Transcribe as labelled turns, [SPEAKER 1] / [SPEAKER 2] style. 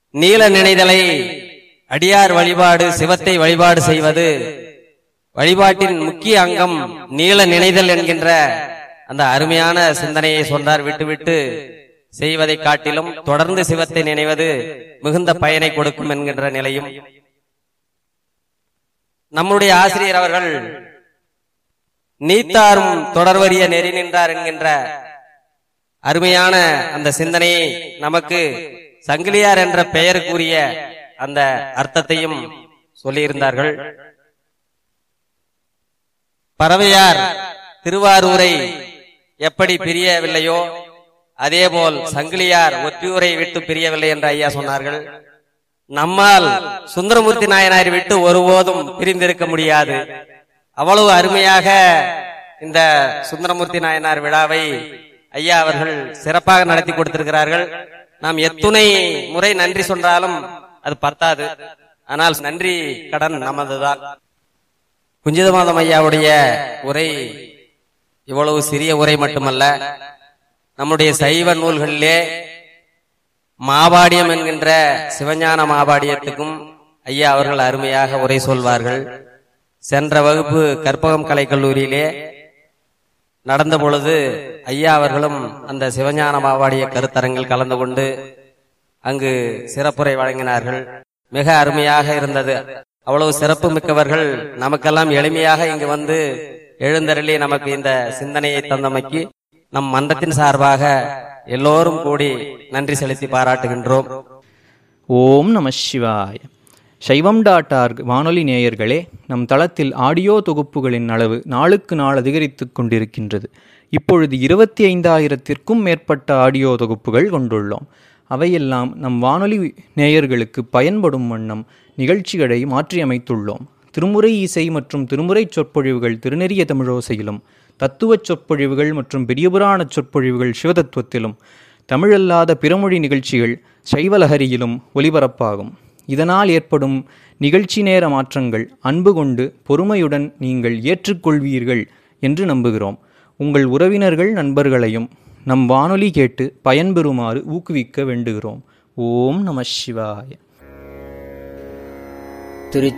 [SPEAKER 1] நீல நினைதலை அடியார் வழிபாடு சிவத்தை வழிபாடு செய்வது வழிபாட்டின் முக்கிய அங்கம் நீல நினைதல் என்கின்ற அந்த அருமையான சிந்தனையை சொன்னார் விட்டுவிட்டு செய்வதை காட்டிலும் தொடர்ந்து சிவத்தை நினைவது மிகுந்த பயனை கொடுக்கும் என்கின்ற நிலையும் நம்முடைய ஆசிரியர் அவர்கள் நீத்தாரும் தொடர்வரிய நெறி நின்றார் என்கின்ற அருமையான அந்த சிந்தனையை நமக்கு சங்கிலியார் என்ற பெயருக்குரிய அந்த அர்த்தத்தையும் சொல்லியிருந்தார்கள் பறவையார் திருவாரூரை எப்படி பிரியவில்லையோ அதேபோல் சங்கிலியார் ஒற்றியூரை விட்டு பிரியவில்லை என்று ஐயா சொன்னார்கள் நம்மால் சுந்தரமூர்த்தி நாயனாரை விட்டு ஒருபோதும் பிரிந்திருக்க முடியாது அவ்வளவு அருமையாக இந்த சுந்தரமூர்த்தி நாயனார் விழாவை ஐயா அவர்கள் சிறப்பாக நடத்தி கொடுத்திருக்கிறார்கள் நாம் எத்துணை முறை நன்றி சொன்னாலும் அது பத்தாது ஆனால் நன்றி கடன் நமதுதான் குஞ்சித மாதம் ஐயாவுடைய உரை இவ்வளவு சிறிய உரை மட்டுமல்ல நம்முடைய சைவ நூல்களிலே மாபாடியம் என்கின்ற சிவஞான மாபாடியத்துக்கும் ஐயா அவர்கள் அருமையாக உரை சொல்வார்கள் சென்ற வகுப்பு கற்பகம் கலை கல்லூரியிலே நடந்த பொழுது ஐயா அவர்களும் அந்த சிவஞான மாவாடிய கருத்தரங்கில் கலந்து கொண்டு அங்கு சிறப்புரை வழங்கினார்கள் மிக அருமையாக இருந்தது அவ்வளவு சிறப்பு மிக்கவர்கள் நமக்கெல்லாம் எளிமையாக இங்கு வந்து எழுந்தருளி நமக்கு இந்த சிந்தனையை தந்தமைக்கு நம் மன்றத்தின் சார்பாக எல்லோரும் கூடி நன்றி செலுத்தி பாராட்டுகின்றோம்
[SPEAKER 2] ஓம் நம சிவாய சைவம் டாட் ஆர்க் வானொலி நேயர்களே நம் தளத்தில் ஆடியோ தொகுப்புகளின் அளவு நாளுக்கு நாள் அதிகரித்து கொண்டிருக்கின்றது இப்பொழுது இருபத்தி ஐந்தாயிரத்திற்கும் மேற்பட்ட ஆடியோ தொகுப்புகள் கொண்டுள்ளோம் அவையெல்லாம் நம் வானொலி நேயர்களுக்கு பயன்படும் வண்ணம் நிகழ்ச்சிகளை மாற்றியமைத்துள்ளோம் திருமுறை இசை மற்றும் திருமுறை சொற்பொழிவுகள் திருநெறிய தமிழோசையிலும் தத்துவச் சொற்பொழிவுகள் மற்றும் பெரியபுராண சொற்பொழிவுகள் சிவதத்துவத்திலும் தமிழல்லாத பிறமொழி நிகழ்ச்சிகள் சைவலஹரியிலும் ஒலிபரப்பாகும் இதனால் ஏற்படும் நிகழ்ச்சி நேர மாற்றங்கள் அன்பு கொண்டு பொறுமையுடன் நீங்கள் ஏற்றுக்கொள்வீர்கள் என்று நம்புகிறோம் உங்கள் உறவினர்கள் நண்பர்களையும் நம் வானொலி கேட்டு பயன்பெறுமாறு ஊக்குவிக்க வேண்டுகிறோம் ஓம் நம சிவாய